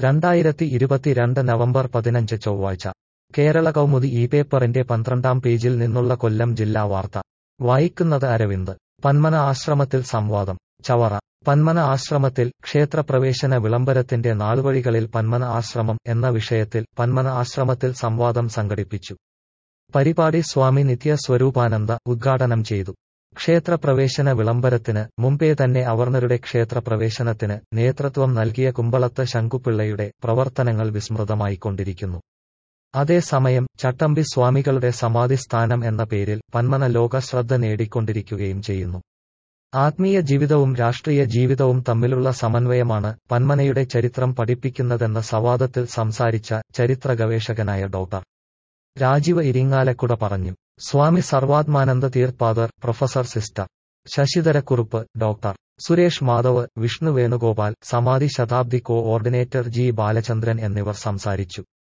രണ്ടായിരത്തി ഇരുപത്തിരണ്ട് നവംബർ പതിനഞ്ച് ചൊവ്വാഴ്ച കേരള കൗമുദി ഈ പേപ്പറിന്റെ പന്ത്രണ്ടാം പേജിൽ നിന്നുള്ള കൊല്ലം ജില്ലാ വാർത്ത വായിക്കുന്നത് അരവിന്ദ് പന്മന ആശ്രമത്തിൽ സംവാദം ചവറ പന്മന ആശ്രമത്തിൽ ക്ഷേത്രപ്രവേശന വിളംബരത്തിന്റെ നാളുവഴികളിൽ പന്മന ആശ്രമം എന്ന വിഷയത്തിൽ പന്മന ആശ്രമത്തിൽ സംവാദം സംഘടിപ്പിച്ചു പരിപാടി സ്വാമി നിത്യ സ്വരൂപാനന്ദ ഉദ്ഘാടനം ചെയ്തു ക്ഷേത്രപ്രവേശന വിളംബരത്തിന് മുമ്പേ തന്നെ അവർണരുടെ ക്ഷേത്രപ്രവേശനത്തിന് നേതൃത്വം നൽകിയ കുമ്പളത്ത് ശങ്കുപിള്ളയുടെ പ്രവർത്തനങ്ങൾ വിസ്മൃതമായിക്കൊണ്ടിരിക്കുന്നു അതേസമയം ചട്ടമ്പി സ്വാമികളുടെ സമാധിസ്ഥാനം എന്ന പേരിൽ പന്മന ലോകശ്രദ്ധ നേടിക്കൊണ്ടിരിക്കുകയും ചെയ്യുന്നു ആത്മീയ ജീവിതവും രാഷ്ട്രീയ ജീവിതവും തമ്മിലുള്ള സമന്വയമാണ് പന്മനയുടെ ചരിത്രം പഠിപ്പിക്കുന്നതെന്ന സവാദത്തിൽ സംസാരിച്ച ചരിത്ര ഗവേഷകനായ ഡോക്ടർ രാജീവ് ഇരിങ്ങാലക്കുട പറഞ്ഞു Swami Sarvatmananda Theerthadar professor sister Sasidharakurup doctor Suresh Madhav Vishnu Venugopal സമാധി ശതാബ്ദി കോ ഓർഡിനേറ്റർ ജി ബാലചന്ദ്രൻ എന്നിവർ സംസാരിച്ചു